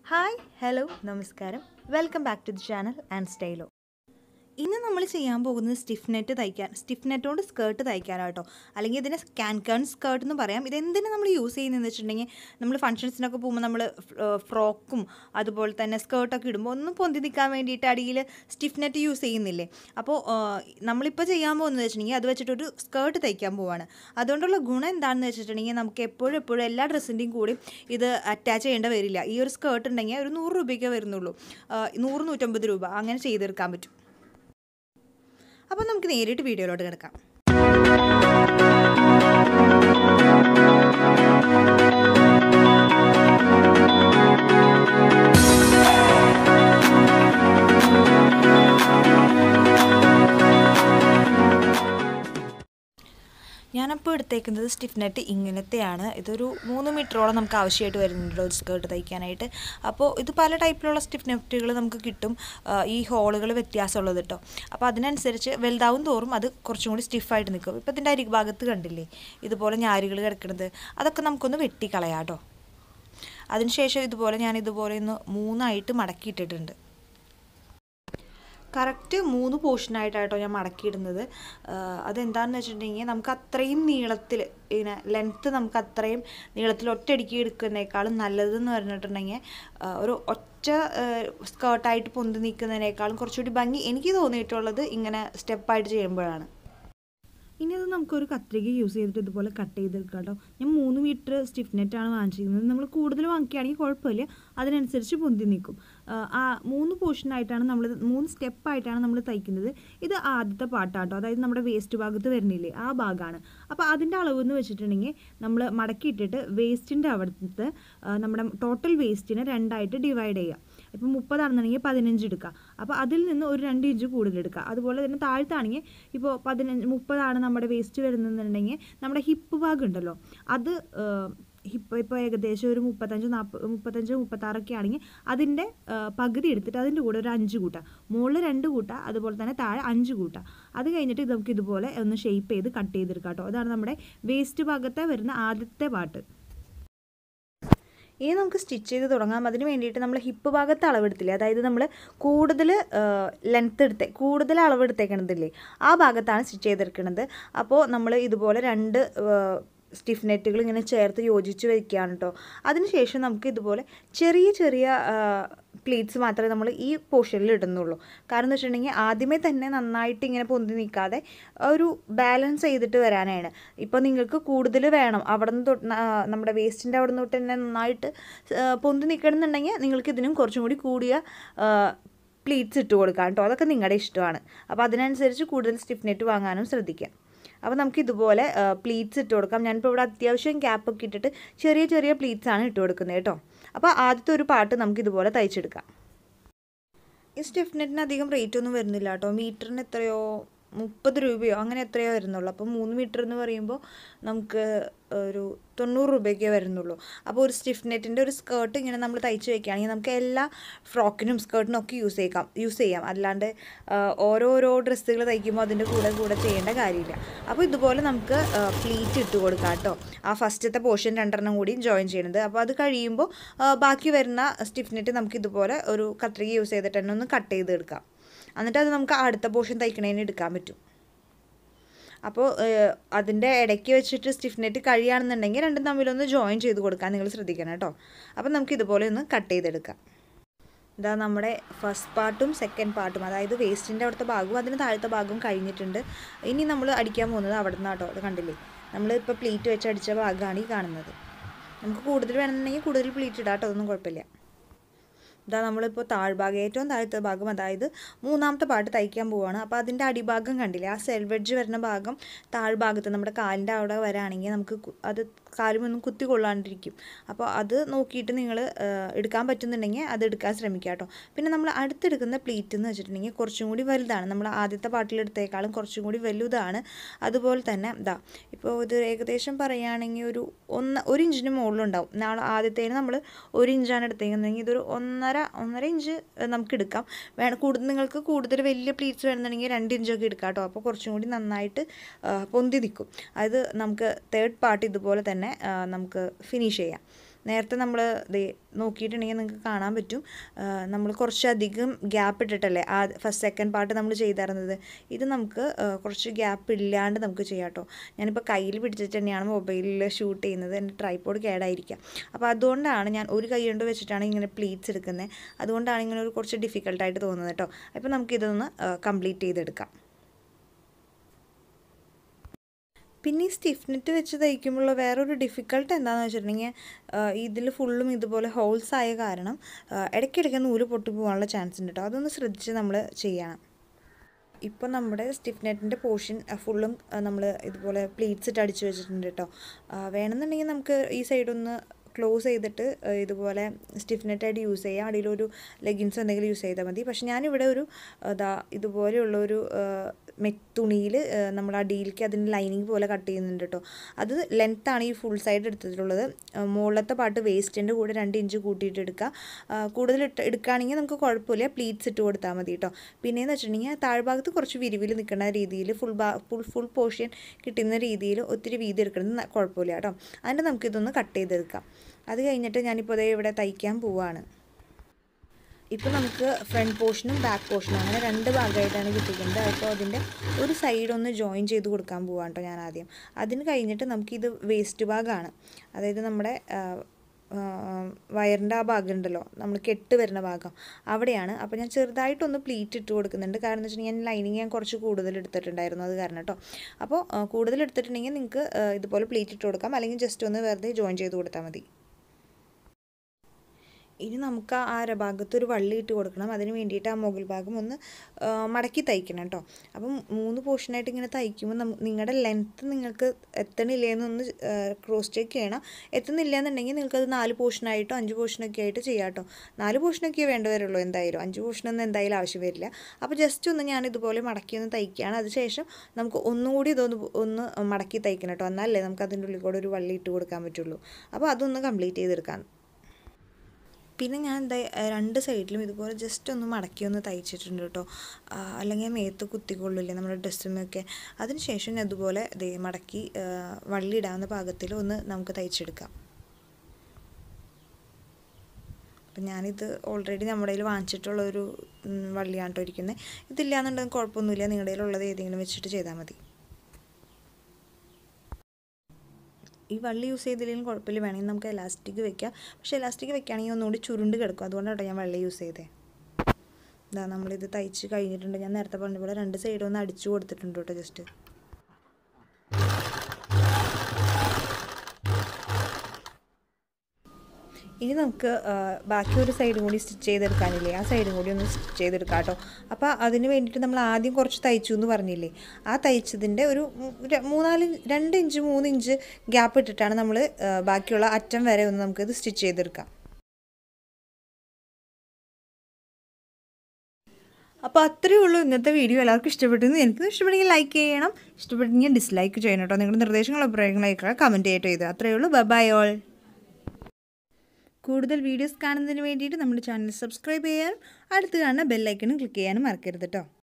hi hello നമസ്കാരം welcome back to the channel and Stylo ഇന്ന് നമ്മൾ ചെയ്യാൻ പോകുന്നത് സ്റ്റിഫ് നെറ്റ് തയ്ക്കാൻ സ്റ്റിഫ് നെറ്റോണ്ട് സ്കേർട്ട് തയ്ക്കാനാട്ടോ അല്ലെങ്കിൽ ഇതിനെ ക്യാൻ കേൺ സ്കേർട്ട് എന്ന് പറയാം ഇതെന്തിനാണ് നമ്മൾ യൂസ് ചെയ്യുന്നതെന്ന് വെച്ചിട്ടുണ്ടെങ്കിൽ നമ്മൾ ഫംഗ്ഷൻസിനൊക്കെ പോകുമ്പോൾ നമ്മൾ ഫ്രോക്കും അതുപോലെ തന്നെ സ്കേർട്ടൊക്കെ ഇടുമ്പോൾ ഒന്ന് പൊന്തി നിൽക്കാൻ വേണ്ടിയിട്ട് അടിയിൽ സ്റ്റിഫ് നെറ്റ് യൂസ് ചെയ്യുന്നില്ലേ അപ്പോൾ നമ്മളിപ്പോൾ ചെയ്യാൻ പോകുന്നത് വെച്ചിട്ടുണ്ടെങ്കിൽ അത് വെച്ചിട്ടൊരു സ്കേർട്ട് തയ്ക്കാൻ പോവാണ് അതുകൊണ്ടുള്ള ഗുണം എന്താണെന്ന് വെച്ചിട്ടുണ്ടെങ്കിൽ നമുക്ക് എപ്പോഴും എപ്പോഴും എല്ലാ ഡ്രസ്സിൻ്റെയും കൂടി ഇത് അറ്റാച്ച് ചെയ്യേണ്ട വരില്ല ഈ ഒരു സ്കേർട്ട് ഉണ്ടെങ്കിൽ ഒരു നൂറ് രൂപയ്ക്കേ വരുന്നുള്ളൂ ആ, നൂറ് നൂറ്റമ്പത് രൂപ അങ്ങനെ ചെയ്തെടുക്കാൻ പറ്റും അപ്പോൾ നമുക്ക് നേരിട്ട് വീഡിയോയിലോട്ട് കിടക്കാം ഞാനപ്പോൾ എടുത്തേക്കുന്നത് സ്റ്റിഫ് നെറ്റ് ഇങ്ങനത്തെയാണ് ഇതൊരു മൂന്ന് മീറ്ററോളം നമുക്ക് ആവശ്യമായിട്ട് വരുന്നുണ്ട് ഒരു സ്കേർട്ട് തയ്ക്കാനായിട്ട് അപ്പോൾ ഇത് പല ടൈപ്പിലുള്ള സ്റ്റിഫ് നെറ്റുകൾ നമുക്ക് കിട്ടും ആ, ഈ ഹോളുകൾ വ്യത്യാസമുള്ളത് കേട്ടോ അപ്പോൾ അതിനനുസരിച്ച് വലുതാവും തോറും അത് കുറച്ചും കൂടി സ്റ്റിഫായിട്ട് നിൽക്കും ഇപ്പോൾ ഇതിൻ്റെ അരിഭാഗത്ത് കണ്ടില്ലേ ഇതുപോലെ ഞാരുകൾ കിടക്കുന്നത് അതൊക്കെ നമുക്കൊന്ന് വെട്ടിക്കളയാം കേട്ടോ അതിനുശേഷം ഇതുപോലെ ഞാൻ ഇതുപോലെ ഒന്ന് മൂന്നായിട്ട് മടക്കിയിട്ടിട്ടുണ്ട് കറക്റ്റ് മൂന്ന് പോർഷനായിട്ടാട്ടോ ഞാൻ മടക്കിയിടുന്നത് ആഹ് അതെന്താണെന്ന് വെച്ചിട്ടുണ്ടെങ്കിൽ നമുക്ക് അത്രയും നീളത്തിൽ ഇങ്ങനെ ലെങ്ത്ത് നമുക്ക് അത്രയും നീളത്തിൽ ഒറ്റയടിക്ക് എടുക്കുന്നതിനേക്കാളും നല്ലതെന്ന് പറഞ്ഞിട്ടുണ്ടെങ്കിൽ ആഹ് ഒരു ഒറ്റ സ്കേർട്ടായിട്ട് പൊന്തി നിൽക്കുന്നതിനേക്കാളും കുറച്ചുകൂടി ഭംഗി എനിക്ക് തോന്നിയിട്ടുള്ളത് ഇങ്ങനെ സ്റ്റെപ്പായിട്ട് ചെയ്യുമ്പോഴാണ് ഇനി അത് നമുക്കൊരു കത്രിക യൂസ് ചെയ്തിട്ട് ഇതുപോലെ കട്ട് ചെയ്തെടുക്കാം കേട്ടോ ഞാൻ മൂന്ന് മീറ്റർ സ്റ്റിഫ് നെറ്റാണ് വാങ്ങിച്ചിരിക്കുന്നത് നമ്മൾ കൂടുതൽ വാങ്ങിക്കുകയാണെങ്കിൽ കുഴപ്പമില്ല അതിനനുസരിച്ച് പൊന്തി നിൽക്കും ആഹ് ആ മൂന്ന് പോർഷനായിട്ടാണ് നമ്മൾ മൂന്ന് സ്റ്റെപ്പായിട്ടാണ് നമ്മൾ തയ്ക്കുന്നത് ഇത് ആദ്യത്തെ പാട്ടാട്ടോ അതായത് നമ്മുടെ വേസ്റ്റ് ഭാഗത്ത് വരുന്നില്ലേ ആ ഭാഗമാണ് അപ്പോൾ അതിൻ്റെ അളവ് എന്ന് വെച്ചിട്ടുണ്ടെങ്കിൽ നമ്മൾ മടക്കിയിട്ടിട്ട് വേസ്റ്റിൻ്റെ അവിടുത്തെ ആഹ് നമ്മുടെ ടോട്ടൽ വേസ്റ്റിനെ രണ്ടായിട്ട് ഡിവൈഡ് ചെയ്യുക ഇപ്പം മുപ്പതാണെന്നുണ്ടെങ്കിൽ പതിനഞ്ച് എടുക്കുക അപ്പോൾ അതിൽ നിന്ന് ഒരു രണ്ട് ഇഞ്ച് കൂടുതൽ എടുക്കുക അതുപോലെ തന്നെ താഴത്താണെങ്കിൽ ഇപ്പോൾ പതിനഞ്ച് മുപ്പതാണ് നമ്മുടെ വേസ്റ്റ് വരുന്നതെന്നുണ്ടെങ്കിൽ നമ്മുടെ ഹിപ്പ് ഭാഗം ഉണ്ടല്ലോ അത് ഹിപ്പ് ഇപ്പോൾ ഏകദേശം ഒരു മുപ്പത്തഞ്ച് നാൽപ്പത് മുപ്പത്തഞ്ച് മുപ്പത്താറൊക്കെ ആണെങ്കിൽ അതിൻ്റെ ആ, പകുതി എടുത്തിട്ട് അതിൻ്റെ കൂടെ ഒരു അഞ്ച് കൂട്ടാം മുകളിൽ രണ്ട് കൂട്ടാം അതുപോലെ തന്നെ താഴെ അഞ്ച് കൂട്ടാം അത് കഴിഞ്ഞിട്ട് ഇത് നമുക്ക് ഇതുപോലെ ഒന്ന് ഷേപ്പ് ചെയ്ത് കട്ട് ചെയ്തെടുക്കാം കേട്ടോ അതാണ് നമ്മുടെ വേസ്റ്റ് ഭാഗത്തെ വരുന്ന ആദ്യത്തെ പാട്ട് ഇനി നമുക്ക് സ്റ്റിച്ച് ചെയ്ത് തുടങ്ങാം അതിന് വേണ്ടിയിട്ട് നമ്മൾ ഹിപ്പ് ഭാഗത്ത് അളവെടുത്തില്ലേ അതായത് നമ്മൾ കൂടുതൽ ലെങ്ത്ത് എടുത്തേ കൂടുതൽ അളവെടുത്തേക്കണതില്ലേ ആ ഭാഗത്താണ് സ്റ്റിച്ച് ചെയ്തെടുക്കുന്നത് അപ്പോൾ നമ്മൾ ഇതുപോലെ രണ്ട് സ്റ്റിഫ് നെറ്റുകൾ ഇങ്ങനെ ചേർത്ത് യോജിച്ച് വയ്ക്കുകയാണ് കേട്ടോ അതിനുശേഷം നമുക്ക് ഇതുപോലെ ചെറിയ ചെറിയ പ്ലീറ്റ്സ് മാത്രമേ നമ്മൾ ഈ പോർഷനിൽ ഇടുന്നുള്ളൂ കാരണം എന്ന് വെച്ചിട്ടുണ്ടെങ്കിൽ ആദ്യമേ തന്നെ നന്നായിട്ട് ഇങ്ങനെ പൊന്തി നിൽക്കാതെ ഒരു ബാലൻസ് ചെയ്തിട്ട് വരാനാണ് ഇപ്പോൾ നിങ്ങൾക്ക് കൂടുതൽ വേണം അവിടെ നിന്ന് തൊട്ട് ആ, നമ്മുടെ വേസ്റ്റിൻ്റെ അവിടെ നിന്ന് തൊട്ട് തന്നെ നന്നായിട്ട് ആ, പൊന്തി നിൽക്കണമെന്നുണ്ടെങ്കിൽ നിങ്ങൾക്ക് ഇതിനും കുറച്ചും കൂടി കൂടിയ പ്ലീറ്റ്സ് ഇട്ട് കൊടുക്കാം കേട്ടോ അതൊക്കെ നിങ്ങളുടെ ഇഷ്ടമാണ് അപ്പോൾ അതിനനുസരിച്ച് കൂടുതൽ സ്റ്റിഫ് നെറ്റ് വാങ്ങാനും ശ്രദ്ധിക്കാം അപ്പോൾ നമുക്ക് ഇതുപോലെ പ്ലീറ്റ്സ് ഇട്ട് കൊടുക്കാം ഞാനിപ്പോൾ ഇവിടെ അത്യാവശ്യം ക്യാപ്പൊക്കെ ഇട്ടിട്ട് ചെറിയ ചെറിയ പ്ലീറ്റ്സ് ആണ് ഇട്ട് കൊടുക്കുന്നത് കേട്ടോ അപ്പോൾ ആദ്യത്തെ ഒരു പാട്ട് നമുക്ക് ഇതുപോലെ തയ്ച്ചെടുക്കാം ഈ സ്റ്റിഫ് നെറ്റിന് അധികം റേറ്റ് ഒന്നും വരുന്നില്ല കേട്ടോ മീറ്ററിന് എത്രയോ മുപ്പത് രൂപയോ അങ്ങനെ എത്രയോ വരുന്നുള്ളൂ അപ്പോൾ മൂന്ന് മീറ്റർ എന്ന് പറയുമ്പോൾ നമുക്ക് ഒരു തൊണ്ണൂറ് രൂപയൊക്കെ വരുന്നുള്ളൂ അപ്പോൾ ഒരു സ്റ്റിഫ് നെറ്റിൻ്റെ ഒരു സ്കേർട്ട് ഇങ്ങനെ നമ്മൾ തയ്ച്ച് വെക്കുകയാണെങ്കിൽ നമുക്ക് എല്ലാ ഫ്രോക്കിനും സ്കേർട്ടിനും ഒക്കെ യൂസ് ചെയ്യാം യൂസ് ചെയ്യാം അല്ലാണ്ട് ആ, ഓരോരോ ഡ്രസ്സുകൾ തയ്ക്കുമ്പോൾ അതിൻ്റെ കൂടെ കൂടെ ചെയ്യേണ്ട കാര്യമില്ല അപ്പോൾ ഇതുപോലെ നമുക്ക് പ്ലീറ്റ് ഇട്ട് കൊടുക്കാം കേട്ടോ ആ ഫസ്റ്റത്തെ പോർഷൻ രണ്ടെണ്ണം കൂടി ജോയിൻ ചെയ്യുന്നത് അപ്പോൾ അത് കഴിയുമ്പോൾ ആ, ബാക്കി വരുന്ന സ്റ്റിഫ് നെറ്റ് നമുക്ക് ഇതുപോലെ ഒരു കത്രിക യൂസ് ചെയ്തിട്ട് തന്നെ ഒന്ന് കട്ട് ചെയ്തെടുക്കാം എന്നിട്ട് അത് നമുക്ക് അടുത്ത പോർഷൻ തയ്ക്കണേന് എടുക്കാൻ പറ്റും അപ്പോൾ അതിൻ്റെ ഇടയ്ക്ക് വെച്ചിട്ട് സ്റ്റിഫ് നെറ്റ് കഴിയുകയാണെന്നുണ്ടെങ്കിൽ രണ്ടും തമ്മിലൊന്ന് ജോയിൻ ചെയ്ത് കൊടുക്കാൻ നിങ്ങൾ ശ്രദ്ധിക്കണം കേട്ടോ അപ്പോൾ നമുക്ക് ഇതുപോലെ ഒന്ന് കട്ട് ചെയ്തെടുക്കാം ഇതാ നമ്മുടെ ഫസ്റ്റ് പാർട്ടും സെക്കൻഡ് പാർട്ടും അതായത് വേസ്റ്റിൻ്റെ അവിടുത്തെ ഭാഗവും അതിന് താഴത്തെ ഭാഗവും കഴിഞ്ഞിട്ടുണ്ട് ഇനി നമ്മൾ അടിക്കാൻ പോകുന്നത് അവിടെ നിന്ന് കേട്ടോ അത് കണ്ടില്ലേ നമ്മൾ ഇപ്പോൾ പ്ലീറ്റ് വെച്ച് അടിച്ച ഭാഗമാണ് ഈ കാണുന്നത് നമുക്ക് കൂടുതൽ വേണമെന്നുണ്ടെങ്കിൽ കൂടുതൽ പ്ലീറ്റ് ഇടാം കേട്ടോ അതൊന്നും കുഴപ്പമില്ല ഇതാ നമ്മളിപ്പോൾ താഴ്ഭാഗം ഏറ്റവും താഴത്തെ ഭാഗം അതായത് മൂന്നാമത്തെ പാട്ട് തയ്ക്കാൻ പോവുകയാണ് അപ്പോൾ അതിൻ്റെ അടിഭാഗം കണ്ടില്ലേ ആ സെൽവെഡ്ജ് വരുന്ന ഭാഗം താഴ്ഭാഗത്ത് നമ്മുടെ കാലിൻ്റെ അവിടെ വരാണെങ്കിൽ നമുക്ക് കു- അത് കാലുമൊന്നും കുത്തി കൊള്ളാണ്ടിരിക്കും അപ്പോൾ അത് നോക്കിയിട്ട് നിങ്ങൾ എടുക്കാൻ പറ്റുന്നുണ്ടെങ്കിൽ അത് എടുക്കാൻ ശ്രമിക്കുക കേട്ടോ പിന്നെ നമ്മൾ അടുത്തെടുക്കുന്ന പ്ലീറ്റ് എന്ന് വെച്ചിട്ടുണ്ടെങ്കിൽ കുറച്ചും കൂടി വലുതാണ് നമ്മൾ ആദ്യത്തെ പാട്ടിലെടുത്തേക്കാളും കുറച്ചും കൂടി വലുതാണ് അതുപോലെ തന്നെ ഇതാ ഇപ്പോൾ ഇത് ഏകദേശം പറയുകയാണെങ്കിൽ ഒരു ഒന്ന് ഒരു ഇഞ്ചിന് മുകളിലുണ്ടാവും നാളെ ആദ്യത്തേന് നമ്മൾ ഒരു ഇഞ്ചാണ് എടുത്തേക്കുന്നതെങ്കിൽ ഇതൊരു ഒന്നര ഒന്നര ഇഞ്ച് ഏഹ്, നമുക്ക് എടുക്കാം വേണം കൂടുതൽ നിങ്ങൾക്ക് കൂടുതൽ വലിയ പ്ലീറ്റ്സ് വേണമെന്നുണ്ടെങ്കിൽ രണ്ട് ഇഞ്ചൊക്കെ എടുക്കാം കേട്ടോ അപ്പോൾ കുറച്ചും കൂടി നന്നായിട്ട് ആ, പൊന്തി നിൽക്കും അതായത് നമുക്ക് തേർഡ് പാർട്ട് ഇതുപോലെ തന്നെ ആ, നമുക്ക് ഫിനിഷ് ചെയ്യാം നേരത്തെ നമ്മൾ നോക്കിയിട്ടുണ്ടെങ്കിൽ നിങ്ങൾക്ക് കാണാൻ പറ്റും നമ്മൾ കുറച്ചധികം ഗ്യാപ്പ് ഇട്ടിട്ടല്ലേ ആ ഫസ്റ്റ് സെക്കൻഡ് പാർട്ട് നമ്മൾ ചെയ്തിരുന്നത് ഇത് നമുക്ക് കുറച്ച് ഗ്യാപ്പ് ഇല്ലാണ്ട് നമുക്ക് ചെയ്യാം കേട്ടോ ഞാനിപ്പോൾ കയ്യിൽ പിടിച്ചിട്ട് തന്നെയാണ് മൊബൈലിൽ ഷൂട്ട് ചെയ്യുന്നത് എൻ്റെ ട്രൈപ്പോഡ് കേടായിരിക്കാം അപ്പോൾ അതുകൊണ്ടാണ് ഞാൻ ഒരു കൈ കൊണ്ട് വെച്ചിട്ടാണ് ഇങ്ങനെ പ്ലീറ്റ്സ് എടുക്കുന്നത് അതുകൊണ്ടാണ് ഇങ്ങനെ ഒരു കുറച്ച് ഡിഫിക്കൽട്ടായിട്ട് തോന്നുന്നത് കേട്ടോ അപ്പോൾ നമുക്കിതൊന്ന് കംപ്ലീറ്റ് ചെയ്തെടുക്കാം പിന്നെ ഈ സ്റ്റിഫ്നെറ്റ് വെച്ച് തയ്ക്കുമ്പോൾ വേറൊരു ഡിഫിക്കൽട്ട് എന്താണെന്ന് വെച്ചിട്ടുണ്ടെങ്കിൽ ഇതിൽ ഫുള്ളും ഇതുപോലെ ഹോൾസ് ആയ കാരണം ഇടയ്ക്കിടയ്ക്ക് നൂല് പൊട്ടി പോകാനുള്ള ചാൻസ് ഉണ്ട് കേട്ടോ അതൊന്ന് ശ്രദ്ധിച്ച് നമ്മൾ ചെയ്യണം ഇപ്പോൾ നമ്മുടെ സ്റ്റിഫ്നെറ്റിൻ്റെ പോർഷൻ ഫുള്ളും നമ്മൾ ഇതുപോലെ പ്ലീറ്റ്സ് ഇട്ട് അടിച്ച് വെച്ചിട്ടുണ്ട് കേട്ടോ വേണമെന്നുണ്ടെങ്കിൽ നമുക്ക് ഈ സൈഡൊന്ന് ക്ലോസ് ചെയ്തിട്ട് ഇതുപോലെ സ്റ്റിഫ്നെറ്റായിട്ട് യൂസ് ചെയ്യാം അടിയിലൊരു ലെഗിൻസ് എന്തെങ്കിലും യൂസ് ചെയ്താൽ മതി പക്ഷെ ഞാനിവിടെ ഒരു ഇതാ ഇതുപോലെയുള്ളൊരു തുണിയിൽ നമ്മൾ അടിയിലേക്ക് അതിൻ്റെ ലൈനിങ് പോലെ കട്ട് ചെയ്യുന്നുണ്ട് കേട്ടോ അത് ലെങ്ത്താണ് ഈ ഫുൾ സൈഡ് എടുത്തിട്ടുള്ളത് മുകളിലത്തെ പാട്ട് വേസ്റ്റിൻ്റെ കൂടെ രണ്ട് ഇഞ്ച് കൂട്ടിയിട്ട് എടുക്കുക കൂടുതൽ ഇട്ട് എടുക്കുകയാണെങ്കിൽ നമുക്ക് കുഴപ്പമില്ല പ്ലീറ്റ്സ് ഇട്ട് കൊടുത്താൽ മതി കേട്ടോ പിന്നെയെന്ന് വെച്ചിട്ടുണ്ടെങ്കിൽ താഴ്ഭാഗത്ത് കുറച്ച് വിരിവിൽ നിൽക്കുന്ന രീതിയിൽ ഫുൾ ബാ ഫുൾ ഫുൾ പോർഷൻ കിട്ടുന്ന രീതിയിൽ ഒത്തിരി വീതി എടുക്കുന്നത് കുഴപ്പമില്ല കേട്ടോ അതിൻ്റെ നമുക്കിതൊന്ന് കട്ട് ചെയ്തെടുക്കാം അത് കഴിഞ്ഞിട്ട് ഞാനിപ്പോൾ അതേ ഇവിടെ തയ്ക്കാൻ പോവാണ് ഇപ്പോൾ നമുക്ക് ഫ്രണ്ട് പോർഷനും ബാക്ക് പോർഷനും അങ്ങനെ രണ്ട് ഭാഗമായിട്ടാണ് കിട്ടിക്കുന്നത് അപ്പോൾ അതിൻ്റെ ഒരു സൈഡ് ഒന്ന് ജോയിൻ ചെയ്ത് കൊടുക്കാൻ പോവാണ് കേട്ടോ ഞാൻ ആദ്യം അതിന് കഴിഞ്ഞിട്ട് നമുക്കിത് വേസ്റ്റ് ഭാഗമാണ് അതായത് നമ്മുടെ വയറിൻ്റെ ആ ഭാഗം ഉണ്ടല്ലോ നമ്മൾ കെട്ട് വരുന്ന ഭാഗം അവിടെയാണ് അപ്പോൾ ഞാൻ ചെറുതായിട്ടൊന്ന് പ്ലീറ്റ് ഇട്ട് കൊടുക്കുന്നുണ്ട് കാരണം എന്ന് വെച്ചിട്ടുണ്ടെങ്കിൽ ഞാൻ ലൈനിങ് ഞാൻ കുറച്ച് കൂടുതൽ എടുത്തിട്ടുണ്ടായിരുന്നു അത് കാരണം കേട്ടോ അപ്പോൾ കൂടുതൽ എടുത്തിട്ടുണ്ടെങ്കിൽ നിങ്ങൾക്ക് ഇതുപോലെ പ്ലീറ്റ് ഇട്ട് കൊടുക്കാം അല്ലെങ്കിൽ ജസ്റ്റ് ഒന്ന് വെറുതെ ജോയിൻ ചെയ്ത് കൊടുത്താൽ മതി ഇനി നമുക്ക് ആ അരഭാഗത്ത് ഒരു വള്ളി ഇട്ട് കൊടുക്കണം അതിന് വേണ്ടിയിട്ട് ആ മുകൾ ഭാഗം ഒന്ന് മടക്കി തയ്ക്കണം കേട്ടോ അപ്പം മൂന്ന് പോർഷനായിട്ട് ഇങ്ങനെ തയ്ക്കുമ്പോൾ നിങ്ങളുടെ ലെങ്ത്ത് നിങ്ങൾക്ക് എത്തണില്ലേ എന്നൊന്ന് ക്രോസ് ചെക്ക് ചെയ്യണം എത്തുന്നില്ല എന്നുണ്ടെങ്കിൽ നിങ്ങൾക്കത് നാല് പോർഷനായിട്ടോ അഞ്ച് പോർഷനൊക്കെ ആയിട്ട് ചെയ്യാം കേട്ടോ നാല് പോർഷനൊക്കെ വേണ്ടി വരുള്ളൂ എന്തായാലും അഞ്ച് പോർഷനൊന്നും എന്തായാലും ആവശ്യം വരില്ല അപ്പോൾ ജസ്റ്റ് ഒന്ന് ഞാൻ ഇതുപോലെ മടക്കി ഒന്ന് തയ്ക്കുകയാണ് അതിനുശേഷം നമുക്ക് ഒന്നുകൂടി ഇതൊന്ന് ഒന്ന് മടക്കി തയ്ക്കണം കേട്ടോ എന്നാലേ നമുക്ക് അതിൻ്റെ ഉള്ളിൽ കൂടെ ഒരു വള്ളി ഇട്ട് കൊടുക്കാൻ പറ്റുള്ളൂ അപ്പോൾ അതൊന്ന് കംപ്ലീറ്റ് ചെയ്തെടുക്കാം പിന്നെ ഞാൻ എന്താ രണ്ട് സൈഡിലും ഇതുപോലെ ജസ്റ്റ് ഒന്ന് മടക്കി ഒന്ന് തയ്ച്ചിട്ടുണ്ട് കേട്ടോ അല്ലെങ്കിൽ മേത്ത് കുത്തിക്കൊള്ളില്ലേ നമ്മുടെ ഡ്രസ്സുമൊക്കെ അതിന് ശേഷം ഞാൻ അതുപോലെ ദേ മടക്കി വള്ളി ഇടാവുന്ന പാകത്തിൽ ഒന്ന് നമുക്ക് തയ്ച്ചെടുക്കാം അപ്പം ഞാനിത് ഓൾറെഡി നമ്മുടെ കയ്യിൽ വാങ്ങിച്ചിട്ടുള്ള ഒരു വള്ളിയാണ് കേട്ടോ ഇരിക്കുന്നത് ഇതില്ലാന്നുണ്ടെങ്കിൽ കുഴപ്പമൊന്നുമില്ല നിങ്ങളുടെ കയ്യിലുള്ളത് ഏതെങ്കിലും വെച്ചിട്ട് ചെയ്താൽ മതി ഈ വള്ളി യൂസ് ചെയ്തില്ലെങ്കിലും കുഴപ്പമില്ല വേണമെങ്കിൽ നമുക്ക് എലാസ്റ്റിക് വെക്കാം പക്ഷേ എലാസ്റ്റിക് വെക്കുകയാണെങ്കിൽ ഒന്നുകൂടി ചുരുണ്ട് കിടക്കും അതുകൊണ്ടാണ് ഞാൻ വള്ളി യൂസ് ചെയ്തത് ഇതാ നമ്മളിത് തയ്ച്ച് കഴിഞ്ഞിട്ടുണ്ട് ഞാൻ നേരത്തെ പറഞ്ഞ പോലെ രണ്ട് സൈഡും ഒന്ന് അടിച്ചു കൊടുത്തിട്ടുണ്ട് കേട്ടോ ജസ്റ്റ് ഇനി നമുക്ക് ബാക്കി ഒരു സൈഡും കൂടി സ്റ്റിച്ച് ചെയ്തെടുക്കാനില്ലേ ആ സൈഡും കൂടി ഒന്ന് സ്റ്റിച്ച് ചെയ്തെടുക്കാം കേട്ടോ അപ്പോൾ അതിന് വേണ്ടിയിട്ട് നമ്മൾ ആദ്യം കുറച്ച് തയ്ച്ചു എന്ന് പറഞ്ഞില്ലേ ആ തയ്ച്ചതിൻ്റെ ഒരു മൂന്നാല് രണ്ട് ഇഞ്ച് മൂന്ന് ഇഞ്ച് ഗ്യാപ്പ് ഇട്ടിട്ടാണ് നമ്മൾ ബാക്കിയുള്ള അറ്റം വരെ ഒന്ന് നമുക്കിത് സ്റ്റിച്ച് ചെയ്തെടുക്കാം അപ്പോൾ അത്രയേ ഉള്ളൂ ഇന്നത്തെ വീഡിയോ എല്ലാവർക്കും ഇഷ്ടപ്പെട്ടെന്ന് എനിക്ക് ഇഷ്ടപ്പെട്ടെങ്കിൽ ലൈക്ക് ചെയ്യണം ഇഷ്ടപ്പെട്ടെങ്കിൽ ഡിസ്ലൈക്ക് ചെയ്യണം കേട്ടോ നിങ്ങളുടെ നിർദ്ദേശങ്ങളും അഭിപ്രായങ്ങളൊക്കെ കമൻറ്റ് ചെയ്തിട്ട് ചെയ്ത് അത്രയേ ഉള്ളൂ ബൈ ഓൾ കൂടുതൽ വീഡിയോസ് കാണുന്നതിന് വേണ്ടിയിട്ട് നമ്മുടെ ചാനൽ സബ്സ്ക്രൈബ് ചെയ്യാനും അടുത്ത് കാണുന്ന ബെല്ലൈക്കണും ക്ലിക്ക് ചെയ്യാനും മറക്കരുത് കേട്ടോ